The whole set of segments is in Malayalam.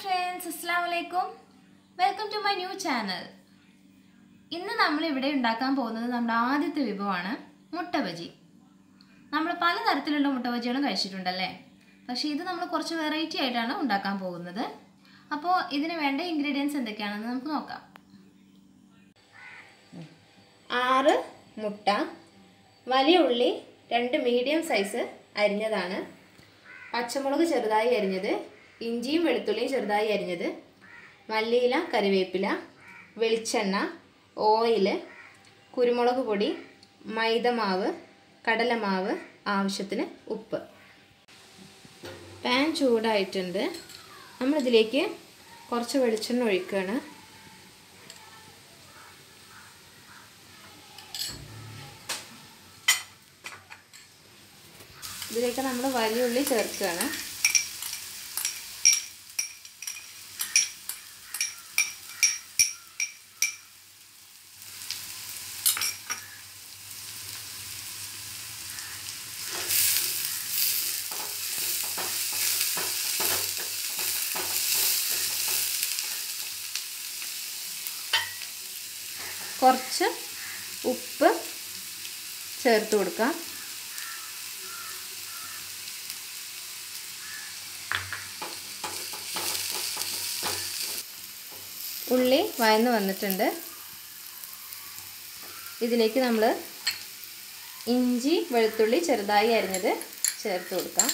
ഫ്രണ്ട്സ് അസ്സാം വലൈക്കും welcome to my new channel ഇന്ന് നമ്മൾ ഇവിടെ ഉണ്ടാക്കാൻ പോകുന്നത് നമ്മുടെ ആദ്യത്തെ വിഭവമാണ് മുട്ട ബജി നമ്മൾ പലതരത്തിലുള്ള മുട്ട ബജികളും കഴിച്ചിട്ടുണ്ടല്ലേ പക്ഷേ ഇത് നമ്മൾ കുറച്ച് വെറൈറ്റി ആയിട്ടാണ് ഉണ്ടാക്കാൻ പോകുന്നത് അപ്പോൾ ഇതിന് വേണ്ട ഇൻഗ്രീഡിയൻസ് എന്തൊക്കെയാണെന്ന് നമുക്ക് നോക്കാം ആറ് മുട്ട വലിയ ഉള്ളി രണ്ട് മീഡിയം സൈസ് അരിഞ്ഞതാണ് പച്ചമുളക് ചെറുതായി അരിഞ്ഞത് ഇഞ്ചിയും വെളുത്തുള്ളിയും ചെറുതായി അരിഞ്ഞത് മല്ലിയില കറിവേപ്പില വെളിച്ചെണ്ണ ഓയിൽ കുരുമുളക് പൊടി മൈദമാവ് കടലമാവ് ആവശ്യത്തിന് ഉപ്പ് പാൻ ചൂടായിട്ടുണ്ട് നമ്മളിതിലേക്ക് കുറച്ച് വെളിച്ചെണ്ണ ഒഴിക്കുകയാണ് ഇതിലേക്ക് നമ്മൾ വലിയ ഉള്ളി ചേർക്കുകയാണ് കുറച്ച് ഉപ്പ് ചേർത്ത് കൊടുക്കാം ഉള്ളി വയന്ന് വന്നിട്ടുണ്ട് ഇതിലേക്ക് നമ്മൾ ഇഞ്ചി വെളുത്തുള്ളി ചെറുതായി അരിഞ്ഞത് ചേർത്ത് കൊടുക്കാം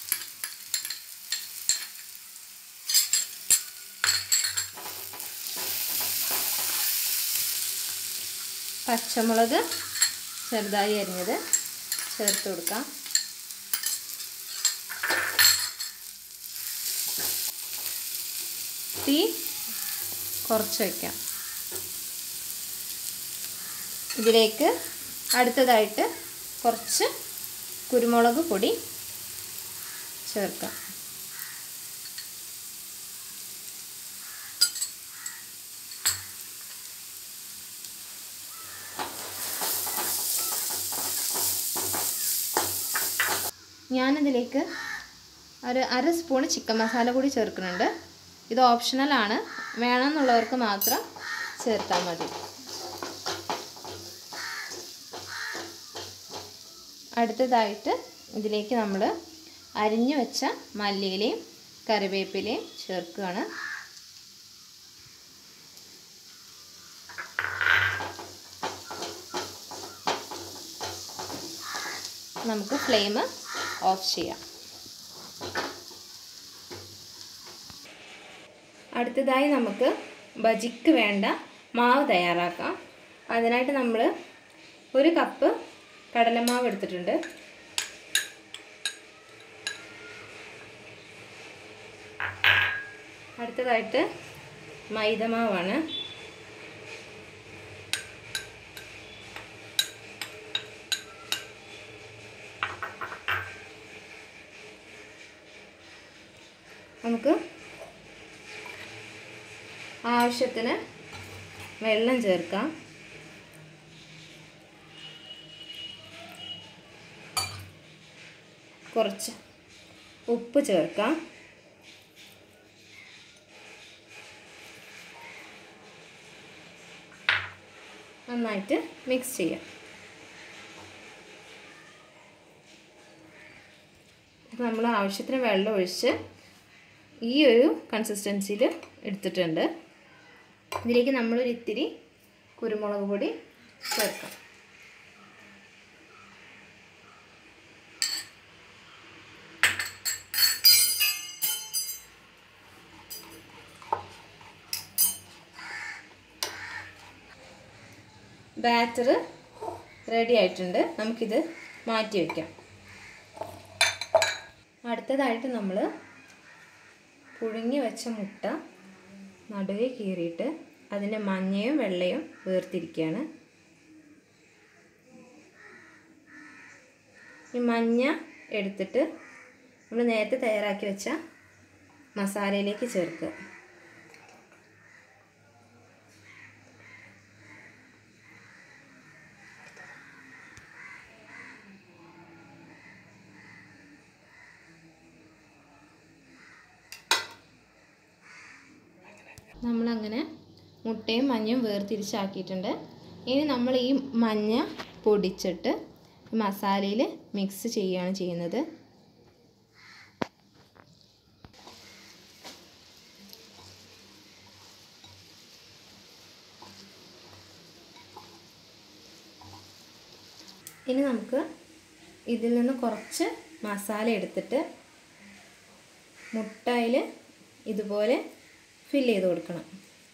പച്ചമുളക് ചെറുതായി അരിഞ്ഞത് ചേർത്ത് കൊടുക്കാം തീ കുറച്ച് വയ്ക്കാം ഇതിലേക്ക് അടുത്തതായിട്ട് കുറച്ച് കുരുമുളക് പൊടി ചേർക്കാം ഞാനിതിലേക്ക് ഒരു അര സ്പൂൺ ചിക്കൻ മസാല കൂടി ചേർക്കുന്നുണ്ട് ഇത് ഓപ്ഷണലാണ് വേണമെന്നുള്ളവർക്ക് മാത്രം ചേർത്താൽ മതി അടുത്തതായിട്ട് ഇതിലേക്ക് നമ്മൾ അരിഞ്ഞു വെച്ച മല്ലിയിലയും കറിവേപ്പിലയും ചേർക്കുകയാണ് നമുക്ക് ഫ്ലെയിം ഓഫ് ചെയ്യാം അടുത്തതായി നമുക്ക് ബജിക്ക് വേണ്ട മാവ് തയ്യാറാക്കാം അതിനായിട്ട് നമ്മൾ ഒരു കപ്പ് കടലമാവ് എടുത്തിട്ടുണ്ട് അടുത്തതായിട്ട് മൈദമാവാണ് നമുക്ക് ആവശ്യത്തിന് വെള്ളം ചേർക്കാം കുറച്ച് ഉപ്പ് ചേർക്കാം നന്നായിട്ട് മിക്സ് ചെയ്യാം നമ്മൾ ആവശ്യത്തിന് വെള്ളം ഒഴിച്ച് ഈ ഒരു കൺസിസ്റ്റൻസിയിൽ എടുത്തിട്ടുണ്ട് ഇതിലേക്ക് നമ്മളൊരു ഇത്തിരി കുരുമുളക് പൊടി ചേർക്കാം ബാറ്റർ റെഡി ആയിട്ടുണ്ട് നമുക്കിത് മാറ്റി വയ്ക്കാം അടുത്തതായിട്ട് നമ്മൾ പുഴുങ്ങി വെച്ച മുട്ട നടുവേ കീറിയിട്ട് അതിൻ്റെ മഞ്ഞയും വെള്ളയും വേർതിരിക്കുകയാണ് ഈ മഞ്ഞ എടുത്തിട്ട് നമ്മൾ നേരത്തെ തയ്യാറാക്കി വെച്ച മസാലയിലേക്ക് ചേർക്കുക നമ്മളങ്ങനെ മുട്ടയും മഞ്ഞയും വേർതിരിച്ചാക്കിയിട്ടുണ്ട് ഇനി നമ്മൾ ഈ മഞ്ഞ പൊടിച്ചിട്ട് മസാലയിൽ മിക്സ് ചെയ്യുകയാണ് ചെയ്യുന്നത് ഇനി നമുക്ക് ഇതിൽ നിന്ന് കുറച്ച് മസാല എടുത്തിട്ട് മുട്ടയിൽ ഇതുപോലെ ഫില്ല് ചെയ്ത് കൊടുക്കണം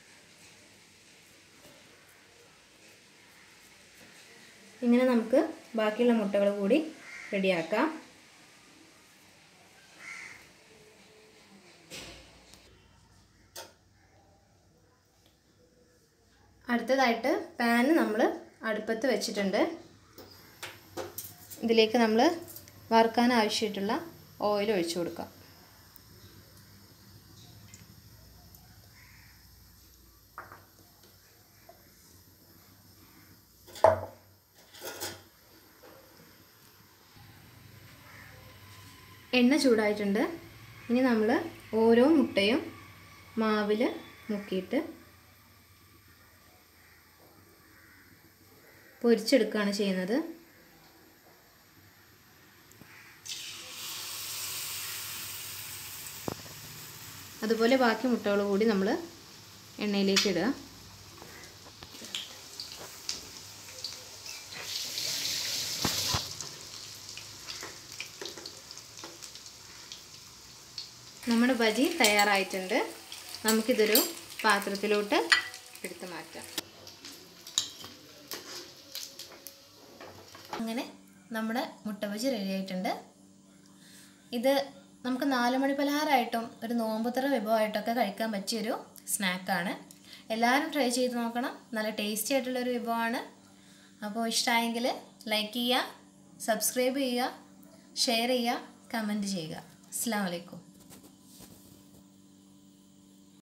ഇങ്ങനെ നമുക്ക് ബാക്കിയുള്ള മുട്ടകൾ കൂടി റെഡിയാക്കാം അടുത്തതായിട്ട് പാന് നമ്മൾ അടുപ്പത്ത് വെച്ചിട്ടുണ്ട് ഇതിലേക്ക് നമ്മൾ വറുക്കാൻ ആവശ്യമായിട്ടുള്ള ഓയിൽ ഒഴിച്ചു കൊടുക്കാം എണ്ണ ചൂടായിട്ടുണ്ട് ഇനി നമ്മൾ ഓരോ മുട്ടയും മാവിൽ മുക്കിയിട്ട് പൊരിച്ചെടുക്കുകയാണ് ചെയ്യുന്നത് അതുപോലെ ബാക്കി മുട്ടകൾ കൂടി നമ്മൾ എണ്ണയിലേക്ക് ഇടുക നമ്മുടെ ബജി തയ്യാറായിട്ടുണ്ട് നമുക്കിതൊരു പാത്രത്തിലോട്ട് എടുത്ത് മാറ്റാം അങ്ങനെ നമ്മുടെ മുട്ട ബജി റെഡി ആയിട്ടുണ്ട് ഇത് നമുക്ക് നാല് മണി പലഹാരമായിട്ടും ഒരു നോമ്പുത്തറ വിഭവമായിട്ടൊക്കെ കഴിക്കാൻ പറ്റിയൊരു സ്നാക്കാണ് എല്ലാവരും ട്രൈ ചെയ്ത് നോക്കണം നല്ല ടേസ്റ്റി ആയിട്ടുള്ളൊരു വിഭവമാണ് അപ്പോൾ ഇഷ്ടമായെങ്കിൽ ലൈക്ക് ചെയ്യുക സബ്സ്ക്രൈബ് ചെയ്യുക ഷെയർ ചെയ്യുക കമൻറ്റ് ചെയ്യുക അസ്സാം വലൈക്കും